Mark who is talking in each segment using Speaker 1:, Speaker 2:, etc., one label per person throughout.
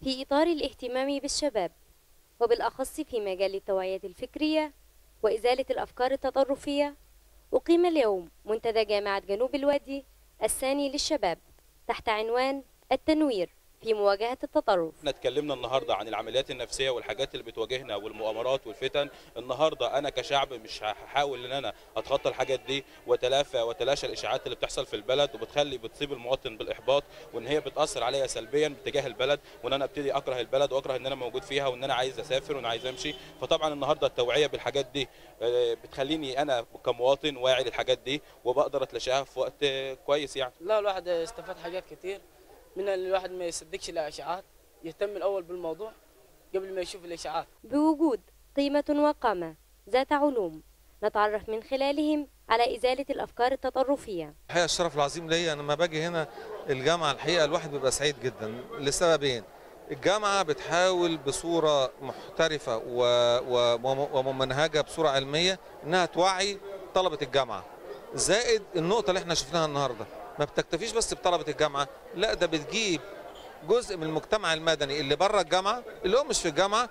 Speaker 1: في إطار الاهتمام بالشباب وبالأخص في مجال التوعية الفكرية وإزالة الأفكار التطرفية أقيم اليوم منتدى جامعة جنوب الوادي الثاني للشباب تحت عنوان التنوير في مواجهة التطرف
Speaker 2: احنا اتكلمنا النهارده عن العمليات النفسيه والحاجات اللي بتواجهنا والمؤامرات والفتن النهارده انا كشعب مش هحاول ان انا اتخطى الحاجات دي واتلافى واتلاشى الاشاعات اللي بتحصل في البلد وبتخلي بتصيب المواطن بالاحباط وان هي بتاثر عليا سلبيا باتجاه البلد وان انا ابتدي اكره البلد واكره ان انا موجود فيها وان انا عايز اسافر وان عايز امشي فطبعا النهارده التوعيه بالحاجات دي آه، بتخليني انا كمواطن واعي للحاجات دي وبقدر اتلاشاها في وقت آه، كويس يعني
Speaker 3: لا الواحد استفاد حاجات كتير من ان الواحد ما يصدقش الاشاعات يهتم الاول بالموضوع قبل ما يشوف الاشاعات
Speaker 1: بوجود قيمة وقامة ذات علوم نتعرف من خلالهم على إزالة الأفكار التطرفية
Speaker 4: الحقيقه الشرف العظيم ليا انا لما باجي هنا الجامعه الحقيقه الواحد بيبقى سعيد جدا لسببين الجامعه بتحاول بصوره محترفه و- و- وممنهجه بصوره علميه انها توعي طلبه الجامعه زائد النقطه اللي احنا شفناها النهارده ما بتكتفيش بس بطلبه الجامعه لا ده بتجيب جزء من المجتمع المدني اللي بره الجامعه اللي هو مش في الجامعه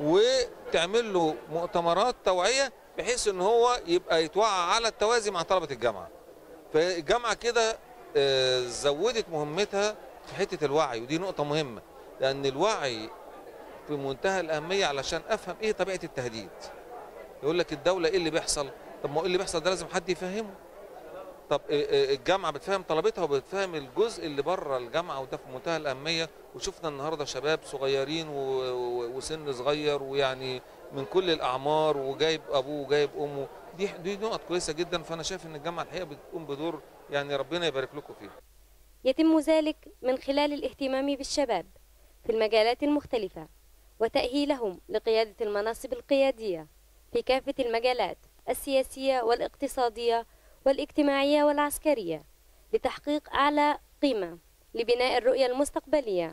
Speaker 4: وتعمل له مؤتمرات توعيه بحيث ان هو يبقى يتوعى على التوازي مع طلبه الجامعه فالجامعه كده آه، زودت مهمتها في حته الوعي ودي نقطه مهمه لان الوعي في منتهى الاهميه علشان افهم ايه طبيعه التهديد يقول لك الدوله ايه اللي بيحصل طب ما هو ايه اللي بيحصل ده لازم حد يفهمه طب آه، آه، الجامعه بتفهم طلبتها وبتفهم الجزء اللي بره الجامعه وده في منتهى الاهميه وشفنا النهارده شباب صغيرين و- و- وسن صغير ويعني من كل الاعمار وجايب ابوه وجايب امه دي دي نقط كويسه جدا فانا شايف ان الجامعه الحقيقه بتقوم بدور يعني ربنا يبارك لكم فيه
Speaker 1: يتم ذلك من خلال الاهتمام بالشباب في المجالات المختلفة وتأهيلهم لقيادة المناصب القيادية في كافة المجالات السياسية والاقتصادية والاجتماعية والعسكرية لتحقيق أعلى قيمة لبناء الرؤية المستقبلية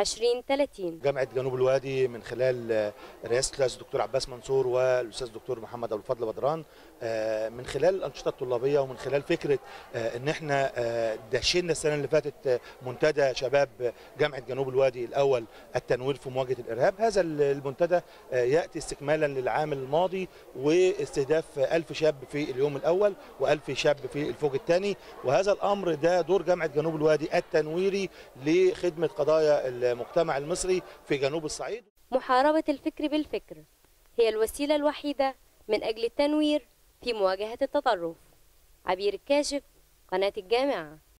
Speaker 1: 2030
Speaker 5: جامعه جنوب الوادي من خلال آه، رئاسه الاستاذ الدكتور عباس منصور والاستاذ الدكتور محمد ابو الفضل بدران آه، من خلال الانشطه الطلابيه ومن خلال فكره آه، ان احنا آه، دشنا السنه اللي فاتت آه، منتدى شباب جامعه جنوب الوادي الاول التنوير في مواجهه الارهاب هذا المنتدى آه، ياتي استكمالا للعام الماضي واستهداف ألف شاب في اليوم الاول وألف شاب في الفوج الثاني وهذا الامر ده دور جامعه جنوب الوادي التنويري لخدمه قضايا المجتمع المصري في جنوب الصعيد
Speaker 1: محاربة الفكر بالفكر هي الوسيلة الوحيدة من أجل التنوير في مواجهة التطرف عبير الكاشف قناة الجامعة